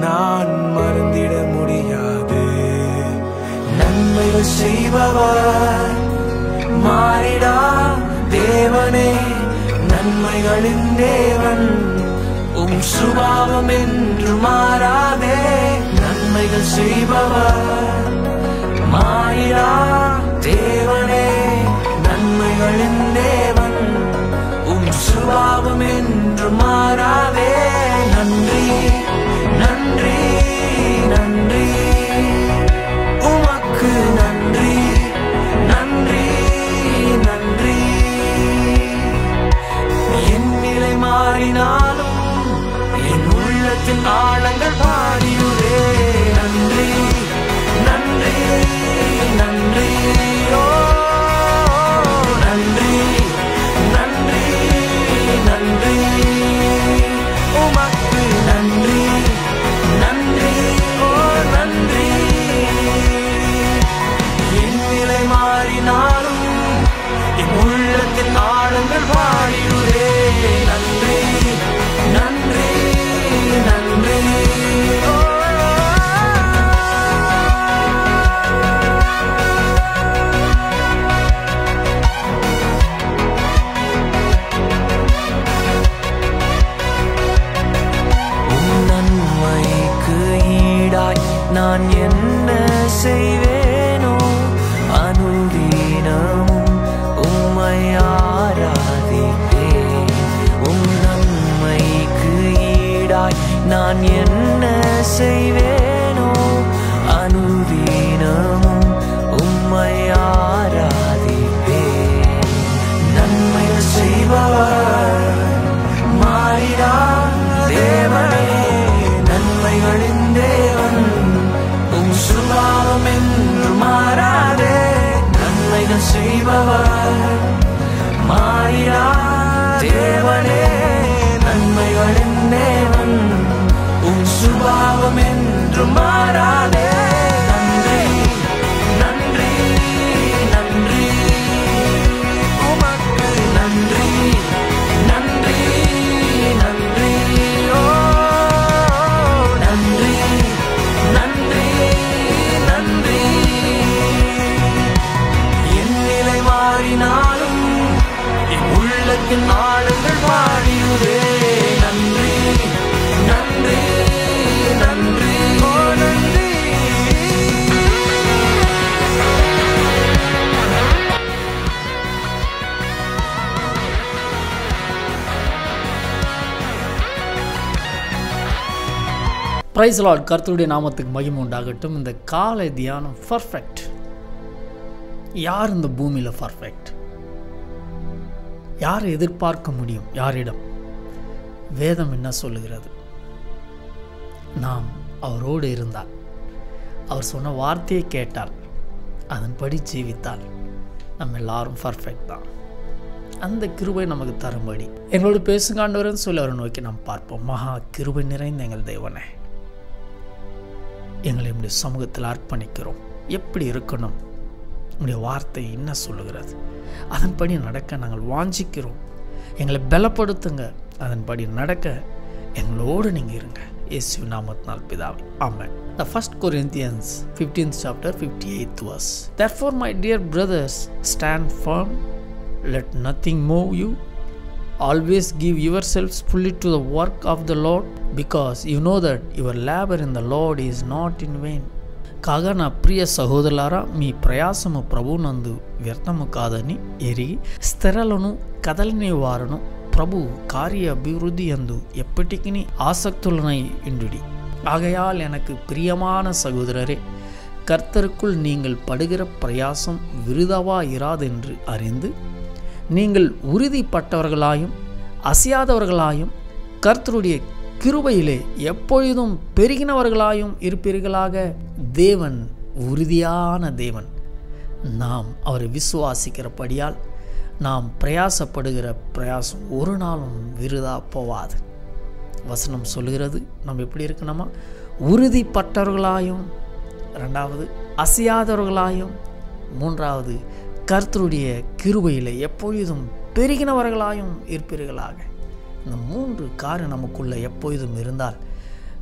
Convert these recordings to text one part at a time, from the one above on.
நான் மறந்திட முடியாது நன்மைகள் செய்பவர் மாறிடா தேவனே நன்மைகளின் தேவன் உம் சுபாவம் என்று மாறாதே நன்மைகள் செய்பவர் மாறிடா தேவனே நன்மைகளின் தேவன் உம் சுபாவம் என்று மாறாதே நன்றி நன்றி நன்றி உமக்கு நன்றி நன்றி நன்றி என் நிலை மாறினாலும் என் உள்ளத்தின் ஆழங்கள் பாடியுதே நன்றி நன்றி நன்றி ஓ நன்றி நன்றி நன்றி உமக்கு நன்றி நன்றி ஓ நன்றி என் நிலை மாறினாலும் என் உள்ளத்தின் ஆழங்கள் பாடிடுதே நன்றி நன்றி நன்றி ஓ. உம் நன்மைக்கு ஈடாய் நான் என்ன செய்வேனோ அனுதீனமும் உம்மை ஆராதிப்பேன் உம் நன்மைக்கு ஈடாய் நான் என்ன செய்வேனோ அனுதீனமும் உம்மை ஆராதிப்பேன் நன்மைகள் செய்பவர் மாறிடா தேவனே நன்மைகளின் தேவன் உம் சுபாவம் என்று மாறாதே நன்மைகள் செய்பவர் மாறிடா தேவனே நன்மைகளின் தேவன் உம் சுபாவம் என்று மாறாதே நன்றி நன்றி நன்றி உமக்கு நன்றி நன்றி நன்றி ஓ நன்றி நன்றி நன்றி என் நிலை மாறினாலும் என் உள்ளத்தின் ஆழங்கள் பாடியுதே நன்றி நன்றி நன்றி ஓ நன்றி பிரைஸ் லார்ட் கர்த்தருடைய நாமத்துக்கு மகிமை உண்டாகட்டும் இந்த காலை தியானம் பர்ஃபெக்ட் யார் இந்த பூமியில் பர்ஃபெக்ட் யார் எதிர்பார்க்க முடியும் யாரிடம் வேதம் என்ன சொல்லுகிறது நாம் அவரோடு இருந்தால் அவர் சொன்ன வார்த்தையை கேட்டால் அதன்படி ஜீவித்தால் நம்ம எல்லாரும் பர்ஃபெக்ட் தான் அந்த கிருபை நமக்கு தரும்படி எங்களோடு பேசுகாண்டவரன்னு சொல்லி அவரை நோக்கி நாம் பார்ப்போம் மகா கிருபை நிறைந்த எங்கள் தேவனே எங்களை உடைய சமூகத்தில் அர்ப்பணிக்கிறோம் எப்படி இருக்கணும் உடைய வார்த்தை என்ன சொல்லுகிறது அதன்படி நடக்க நாங்கள் வாஞ்சிக்கிறோம் எங்களை பலப்படுத்துங்க அதன்படி நடக்க எங்களோடு நீங்கள் இருங்க இயேசு நாமத்தினால் பிதாவே ஆமென் The first Corinthians 15th chapter 58th verse. Therefore, my dear brothers, stand firm, let nothing move you, Always give yourselves fully to the work of the Lord, because you know that your labor in the Lord is not in vain. కాగా నా ప్రియ సహోదరులారా మీ ప్రయాసము ప్రభునందు వ్యర్థము కాదని ఎరిగి స్థిరలను కదలని వారును ప్రభు కార్య అభివృద్ధి అందు ఎప్పటికీ ఆసక్తులనై ఇండుడి ஆகையால் எனக்கு பிரியமான சகோதரரே கர்த்தருக்குள் நீங்கள் படுகிற பிரயாசம் விருதவா இராதென்று அறிந்து நீங்கள் உறுதிப்பட்டவர்களாயும் அசையாதவர்களாயும் கர்த்தருடைய கிருபையிலே எப்பொழுதும் பெருகினவர்களாயும் இருப்பீர்களாக தேவன் உறுதியான தேவன் நாம் அவரை விசுவாசிக்கிறபடியால் நாம் பிரயாசப்படுகிற பிரயாசம் ஒரு நாளும் விருதா போவாது வசனம் சொல்கிறது நம்ம எப்படி இருக்கணுமா உறுதிப்பட்டவர்களாயும் ரெண்டாவது அசையாதவர்களாயும் மூன்றாவது கர்த்தருடைய கிருபையில் எப்பொழுதும் பெருகினவர்களாயும் இருப்பீர்களாக இந்த மூன்று காரியம் நமக்குள்ள எப்பொழுதும் இருந்தால்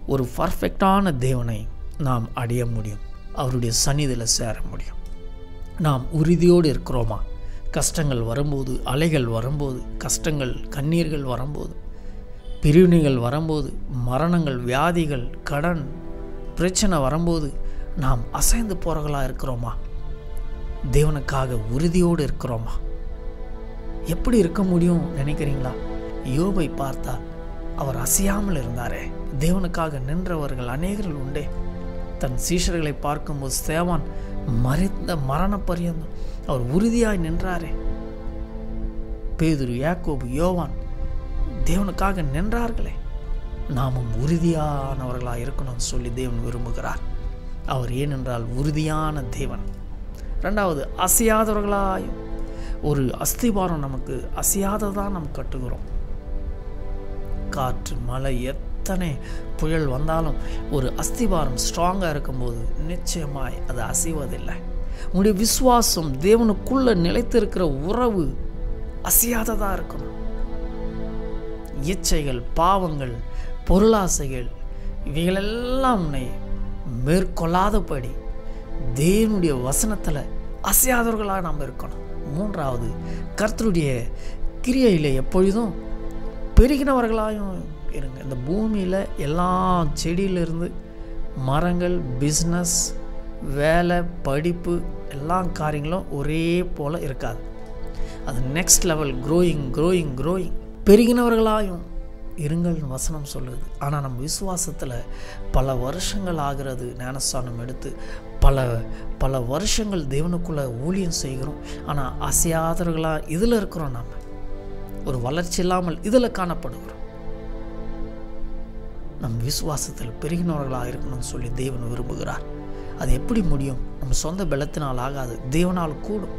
ஒரு பர்ஃபெக்டான தேவனை நாம் அடைய முடியும் அவருடைய சந்நிதியில் சேர முடியும் நாம் உறுதியோடு இருக்கிறோமா கஷ்டங்கள் வரும்போது அலைகள் வரும்போது கஷ்டங்கள் கண்ணீர்கள் வரும்போது பிரிவினைகள் வரும்போது மரணங்கள் வியாதிகள் கடன் பிரச்சனை வரும்போது நாம் அசைந்து போகிறவர்களாக இருக்கிறோமா தேவனுக்காக உறுதியோடு இருக்கிறோமா எப்படி இருக்க முடியும் நினைக்கிறீங்களா யோபை பார்த்தால் அவர் அசையாமல் இருந்தாரே தேவனுக்காக நின்றவர்கள் அநேகர்கள் உண்டே தன் சீஷர்களை பார்க்கும்போது சேவான் மறைந்த மரண பரியந்தம் அவர் உறுதியாய் நின்றாரே பேதுரு யாக்கோபு யோவான் தேவனுக்காக நின்றார்களே நாமும் உறுதியானவர்களாக இருக்கணும்னு சொல்லி தேவன் விரும்புகிறார் அவர் ஏனென்றால் உறுதியான தேவன் ரெண்டாவது அசையாதவர்களாயும் ஒரு அஸ்திபாரம் நமக்கு அசையாததான் நாம் கட்டுகிறோம் காற்று மழை எத்தனை புயல் வந்தாலும் ஒரு அஸ்திபாரம் ஸ்ட்ராங்காக இருக்கும்போது நிச்சயமாய் அது அசைவதில்லை உங்களுடைய விசுவாசம் தேவனுக்குள்ள நிலைத்திருக்கிற உறவு அசையாததாக இருக்கணும் இச்சைகள் பாவங்கள் பொருளாசைகள் இவைகளெல்லாம் உன்னை மேற்கொள்ளாதபடி தேவனுடைய வசனத்தில் அசையாதவர்களாக நாம் இருக்கணும் மூன்றாவது கர்த்தருடைய கிரியையில் எப்பொழுதும் பெருகினவர்களாயும் இருங்க இந்த பூமியில் எல்லா செடியிலிருந்து மரங்கள் பிஸ்னஸ் வேலை படிப்பு எல்லா காரியங்களும் ஒரே போல் இருக்காது அது next level growing growing growing பெருகினவர்களாயும் இருங்கள் வசனம் சொல்லுது ஆனால் நம்ம விசுவாசத்தில் பல வருஷங்கள் ஆகிறது ஞானஸ்தானம் எடுத்து பல பல வருஷங்கள் தேவனுக்குள்ளே ஊழியம் செய்கிறோம் ஆனால் அசையாதவர்களாக இதில் இருக்கிறோம் நாம் ஒரு வளர்ச்சி இல்லாமல் இதில் காணப்படுகிறோம் நம் விசுவாசத்தில் பெருகினவர்களாக இருக்கணும்னு சொல்லி தேவன் விரும்புகிறார் அது எப்படி முடியும் நம்ம சொந்த பலத்தினால் ஆகாது தேவனால் கூடும்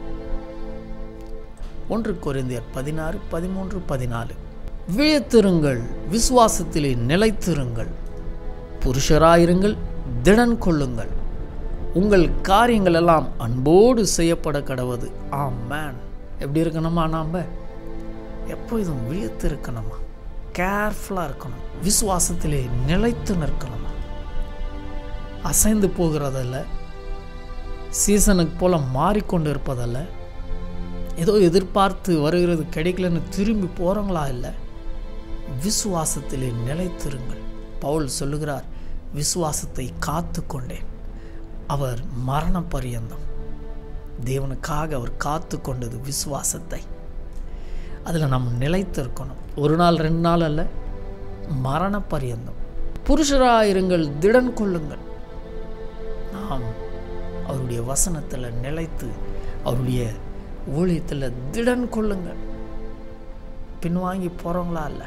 ஒன்று கொரிந்தியர் பதினாறு பதிமூன்று பதினாலு விழித்திருங்கள் விசுவாசத்திலே நிலைத்திருங்கள் புருஷராயிருங்கள் திடன் கொள்ளுங்கள் உங்கள் காரியங்கள் எல்லாம் அன்போடு செய்யப்பட கடவுது ஆம் மேன் எப்படி இருக்கணுமா நாம் எப்போதும் விழித்து இருக்கணுமா கேர்ஃபுல்லாக இருக்கணும் விசுவாசத்திலே நிலைத்து நிற்கணுமா அசைந்து போகிறதல்ல சீசனுக்கு போல் மாறிக்கொண்டு இருப்பதல்ல ஏதோ எதிர்பார்த்து வருகிறது கிடைக்கலன்னு திரும்பி போகிறவங்களா இல்லை விசுவாசத்திலே நிலைத்திருங்கள் பவுல் சொல்லுகிறார் விசுவாசத்தை காத்து கொண்டேன் அவர் மரண பரியந்தம் தேவனுக்காக அவர் காத்து கொண்டது விசுவாசத்தை அதில் நம்ம நிலைத்திருக்கணும் ஒரு நாள் ரெண்டு நாள் அல்ல மரண பரியந்தம் புருஷராயிருங்கள் திடன் கொள்ளுங்கள் நாம் அவருடைய வசனத்தில் நிலைத்து அவருடைய ஊழியத்தில் திடன் கொள்ளுங்கள் பின்வாங்கி போகிறவங்களா இல்லை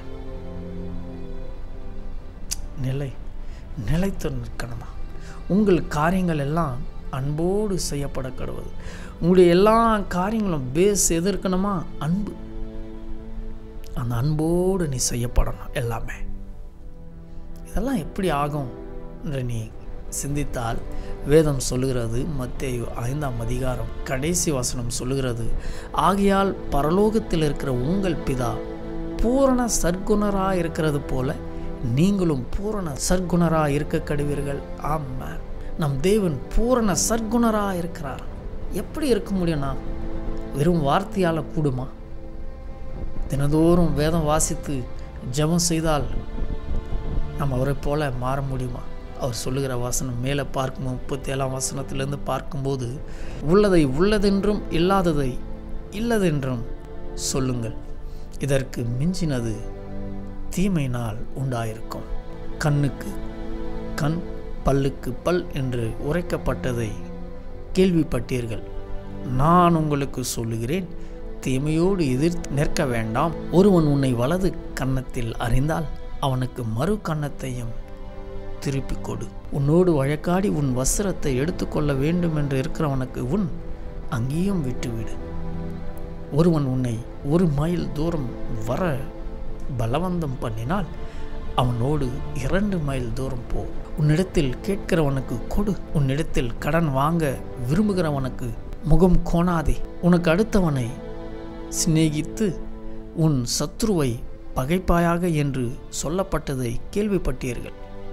நிலை நிலைத்து நிற்கணுமா உங்கள் காரியங்கள் எல்லாம் அன்போடு செய்யப்பட கடவுது உங்களுடைய எல்லா காரியங்களும் பேஸ் எது இருக்கணுமா அன்பு அந்த அன்போடு நீ செய்யப்படணும் எல்லாமே இதெல்லாம் எப்படி ஆகும் என்று நீ சிந்தித்தால் வேதம் சொல்லுகிறது மத்தேயு ஐந்தாம் அதிகாரம் கடைசி வசனம் சொல்லுகிறது ஆகையால் பரலோகத்தில் இருக்கிற உங்கள் பிதா பூரண சர்க்குணராக இருக்கிறது போல நீங்களும் பூரண சர்க்குணராக இருக்க கடுவீர்கள் ஆமா நம் தேவன் பூரண சர்க்குணராக இருக்கிறார் எப்படி இருக்க முடியும்னா வெறும் வார்த்தையால் கூடுமா தினதோறும் வேதம் வாசித்து ஜெபம் செய்தால் நம்ம அவரை போல மாற முடியுமா அவர் சொல்லுகிற வசனம் மேலே பார்க்கும் முப்பத்தி ஏழாம் வசனத்திலிருந்து பார்க்கும்போது உள்ளதை உள்ளதென்றும் இல்லாததை இல்லதென்றும் சொல்லுங்கள் இதற்கு மிஞ்சினது தீமையினால் உண்டாயிருக்கும் கண்ணுக்கு கண் பல்லுக்கு பல் என்று உரைக்கப்பட்டதை கேள்விப்பட்டீர்கள் நான் உங்களுக்கு சொல்லுகிறேன் தீமையோடு எதிர் நிற்க வேண்டாம் ஒருவன் உன்னை வலது கன்னத்தில் அறிந்தால் அவனுக்கு மறு கன்னத்தையும் திருப்பிக் கொடு உன்னோடு வழக்காடி உன் வஸ்திரத்தை எடுத்துக்கொள்ள வேண்டும் என்று இருக்கிறவனுக்கு உன் அங்கேயும் விட்டுவிடு ஒருவன் உன்னை ஒரு மைல் தூரம் வர பலவந்தம் பண்ணினால் அவனோடு இரண்டு மைல் தூரம் போ உன்னிடத்தில் கேட்கிறவனுக்கு கொடு உன்னிடத்தில் கடன் வாங்க விரும்புகிறவனுக்கு முகம் கோணாதே உனக்கு அடுத்தவனை சிநேகித்து உன் சத்ருவை பகைப்பாயாக என்று சொல்லப்பட்டதை கேள்விப்பட்டீர்கள்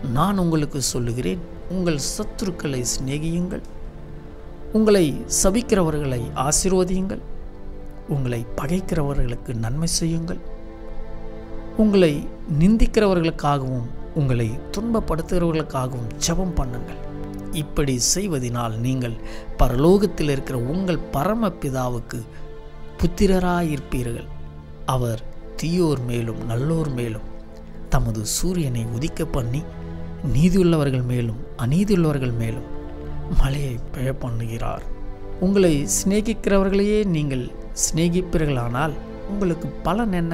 நான் உங்களுக்கு சொல்லுகிறேன் உங்கள் சத்துருக்களை சிநேகியுங்கள் உங்களை சபிக்கிறவர்களை ஆசீர்வதியுங்கள் உங்களை பகைக்கிறவர்களுக்கு நன்மை செய்யுங்கள் உங்களை நிந்திக்கிறவர்களுக்காகவும் உங்களை துன்பப்படுத்துகிறவர்களுக்காகவும் ஜெபம் பண்ணுங்கள் இப்படி செய்வதினால் நீங்கள் பரலோகத்தில் இருக்கிற உங்கள் பரமபிதாவுக்கு புத்திரராயிருப்பீர்கள் அவர் தீயோர் மேலும் நல்லோர் மேலும் தமது சூரியனை உதிக்க பண்ணி நீதியுள்ளவர்கள் மேலும் அநீதியுள்ளவர்கள் மேலும் மழையை பெய பண்ணுகிறார் உங்களை சிநேகிக்கிறவர்களையே நீங்கள் சிநேகிப்பீர்களானால் உங்களுக்கு பலன் என்ன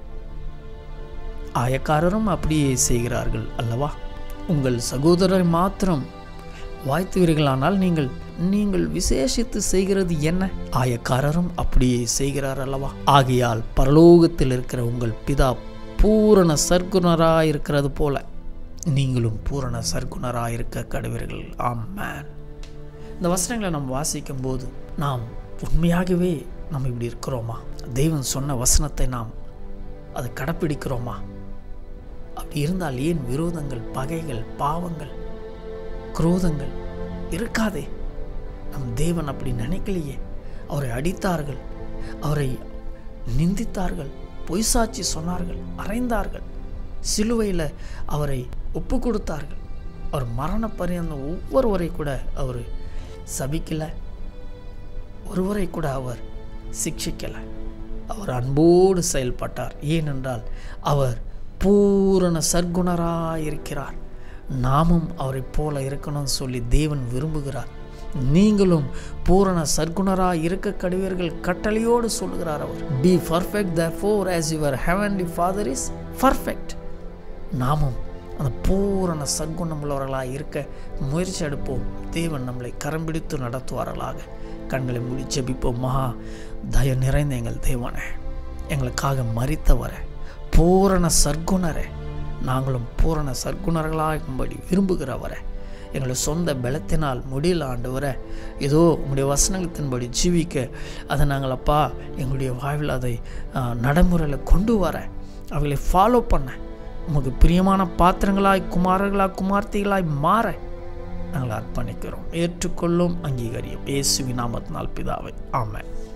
ஆயக்காரரும் அப்படியே செய்கிறார்கள் அல்லவா உங்கள் சகோதரரை மாத்திரம் வாய்த்துவீர்களானால் நீங்கள் நீங்கள் விசேஷித்து செய்கிறது என்ன ஆயக்காரரும் அப்படியே செய்கிறார் அல்லவா ஆகையால் பரலோகத்தில் இருக்கிற உங்கள் பிதா பூரண சர்க்குணராயிருக்கிறது போல நீங்களும் பூரண சர்க்குணராயிருக்க கடவீர்கள் ஆமேன் இந்த வசனங்களை நாம் வாசிக்கும் போது நாம் உண்மையாகவே நம்ம இப்படி இருக்கிறோமா தெய்வன் சொன்ன வசனத்தை நாம் அதை கடைப்பிடிக்கிறோமா அப்படி இருந்தால் ஏன் விரோதங்கள் பகைகள் பாவங்கள் குரோதங்கள் இருக்காதே நம் தேவன் அப்படி நினைக்கலையே அவரை அடித்தார்கள் அவரை நிந்தித்தார்கள் பொய் சாட்சி சொன்னார்கள் அறைந்தார்கள் சிலுவையில் அவரை ஒப்பு கொடுத்தார்கள் அவர் மரண பரியந்தம் ஒவ்வொருவரை கூட அவர் சபிக்கலை ஒருவரை கூட அவர் சிக்ஷிக்கலை அவர் அன்போடு செயல்பட்டார் ஏனென்றால் அவர் பூரண சர்க்குணராயிருக்கிறார் நாமும் அவரை போல இருக்கணும்னு சொல்லி தேவன் விரும்புகிறார் நீங்களும் பூரண சர்க்குணராக இருக்க கடுவீர்கள் கட்டளையோடு சொல்லுகிறார் அவர் be perfect therefore as your heavenly father is perfect நாமும் அந்த பூரண சர்க்குணம் உள்ளவர்களாக இருக்க முயற்சி எடுப்போம் தேவன் நம்மளை கரம் பிடித்து நடத்துவார்களாக கண்களை மூடி ஜெபிப்போம் மகா தய நிறைந்த எங்கள் தேவனே எங்களுக்காக மறித்தவரை பூரண சர்க்குணரே நாங்களும் பூரண சர்க்குணர்களாகும்படி விரும்புகிறவரை எங்களை சொந்த பலத்தினால் முடியல ஆண்டவரை ஏதோ உங்களுடைய வசனத்தின்படி ஜீவிக்க அதை நாங்கள் அப்பா எங்களுடைய வாழ்வில் அதை நடைமுறையில் கொண்டு வர அவர்களை ஃபாலோ பண்ண உமக்கு பிரியமான பாத்திரங்களாய் குமாரர்களாய் குமார்த்திகளாய் மாற நாங்கள் அர்ப்பணிக்கிறோம் ஏற்றுக்கொள்ளும் அங்கீகரியும் இயேசுவி நாமத்தினால் பிதாவை ஆமாம்